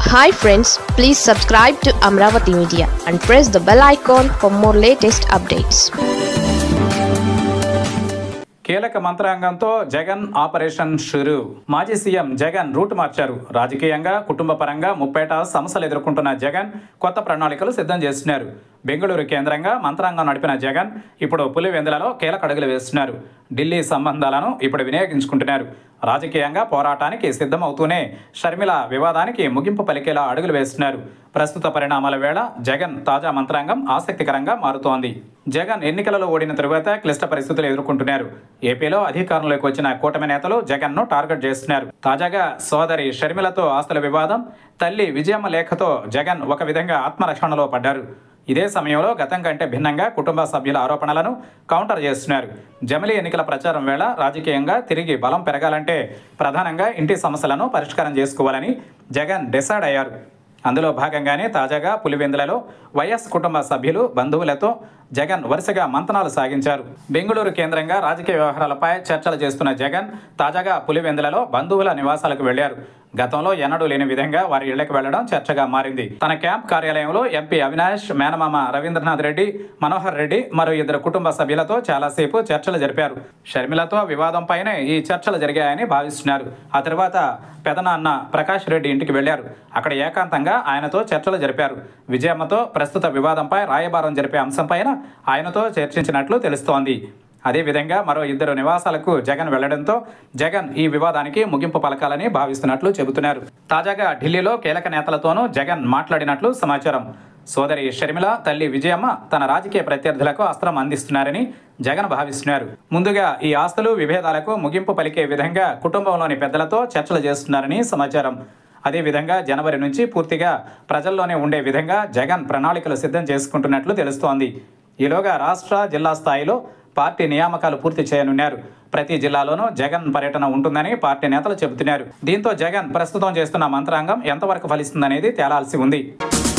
hi friends please subscribe to Amaravati media and press the bell icon for more latest updates కీలక మంత్రాంగంతో Jagan operation షురు మాజీ CM Jagan route మార్చారు రాజకీయంగా కుటుంబ పరంగా ముప్పేట సమస్యలు ఎదుర్కొంటున్న జగన్ కొత్త ప్రణాళికలు సిద్ధం చేస్తున్నారు బెంగళూరు కేంద్రంగా మంత్రాంగం నడిపిన జగన్ ఇప్పుడు పులివెందులలో కీలక అడుగులు వేస్తున్నారు ఢిల్లీ సంబంధాలను ఇప్పుడు వినియోగించుకుంటున్నారు రాజకీయంగా పోరాటానికి సిద్ధమవుతూనే షర్మిల వివాదానికి ముగింపు పలికేలా అడుగులు వేస్తున్నారు ప్రస్తుత పరిణామాల వేళ జగన్ తాజా మంత్రాంగం ఆసక్తికరంగా మారుతోంది జగన్ ఎన్నికలలో ఓడిన తరువాత క్లిష్ట పరిస్థితులు ఎదుర్కొంటున్నారు ఏపీలో అధికారంలోకి వచ్చిన కూటమి నేతలు జగన్ను టార్గెట్ చేస్తున్నారు తాజాగా సోదరి షర్మిలతో ఆస్తుల వివాదం తల్లి విజయమ్మ లేఖతో జగన్ ఒక విధంగా ఆత్మరక్షణలో పడ్డారు ఇదే సమయంలో గతం కంటే భిన్నంగా కుటుంబ సభ్యుల ఆరోపణలను కౌంటర్ చేస్తున్నారు జమిలీ ఎన్నికల ప్రచారం వేళ రాజకీయంగా తిరిగి బలం పెరగాలంటే ప్రధానంగా ఇంటి సమస్యలను పరిష్కారం చేసుకోవాలని జగన్ డిసైడ్ అయ్యారు అందులో భాగంగానే తాజాగా పులివెందులలో వైఎస్ కుటుంబ సభ్యులు బంధువులతో జగన్ వరుసగా మంతనాలు సాగించారు బెంగళూరు కేంద్రంగా రాజకీయ వ్యవహారాలపై చర్చలు చేస్తున్న జగన్ తాజాగా పులివెందులలో బంధువుల నివాసాలకు వెళ్లారు గతంలో ఎన్నడూ లేని విధంగా వారి ఇళ్లకు వెళ్లడం చర్చగా మారింది తన క్యాంప్ కార్యాలయంలో ఎంపీ అవినాష్ మేనమామ రవీంద్రనాథ్ రెడ్డి మనోహర్ రెడ్డి మరో ఇద్దరు కుటుంబ సభ్యులతో చాలాసేపు చర్చలు జరిపారు షర్మిలతో వివాదంపైనే ఈ చర్చలు జరిగాయని భావిస్తున్నారు ఆ తర్వాత పెదనాన్న ప్రకాష్ రెడ్డి ఇంటికి వెళ్లారు అక్కడ ఏకాంతంగా ఆయనతో చర్చలు జరిపారు విజయమ్మతో ప్రస్తుత వివాదంపై రాయబారం జరిపే అంశంపైన ఆయనతో చర్చించినట్లు తెలుస్తోంది అదేవిధంగా మరో ఇద్దరు నివాసాలకు జగన్ వెళ్లడంతో జగన్ ఈ వివాదానికి ముగింపు పలకాలని భావిస్తున్నట్లు చెబుతున్నారు తాజాగా ఢిల్లీలో కీలక నేతలతోనూ జగన్ మాట్లాడినట్లు సమాచారం సోదరి షర్మిల తల్లి విజయమ్మ తన రాజకీయ ప్రత్యర్థులకు అస్త్రం అందిస్తున్నారని జగన్ భావిస్తున్నారు ముందుగా ఈ ఆస్తులు విభేదాలకు ముగింపు పలికే విధంగా కుటుంబంలోని పెద్దలతో చర్చలు చేస్తున్నారని సమాచారం అదేవిధంగా జనవరి నుంచి పూర్తిగా ప్రజల్లోనే ఉండే విధంగా జగన్ ప్రణాళికలు సిద్ధం చేసుకుంటున్నట్లు తెలుస్తోంది ఈలోగా రాష్ట్ర జిల్లా స్థాయిలో పార్టీ నియామకాలు పూర్తి చేయనున్నారు ప్రతి జిల్లాలోనూ జగన్ పర్యటన ఉంటుందని పార్టీ నేతలు చెబుతున్నారు దీంతో జగన్ ప్రస్తుతం చేస్తున్న మంత్రాంగం ఎంతవరకు ఫలిస్తుందనేది తేలాల్సి ఉంది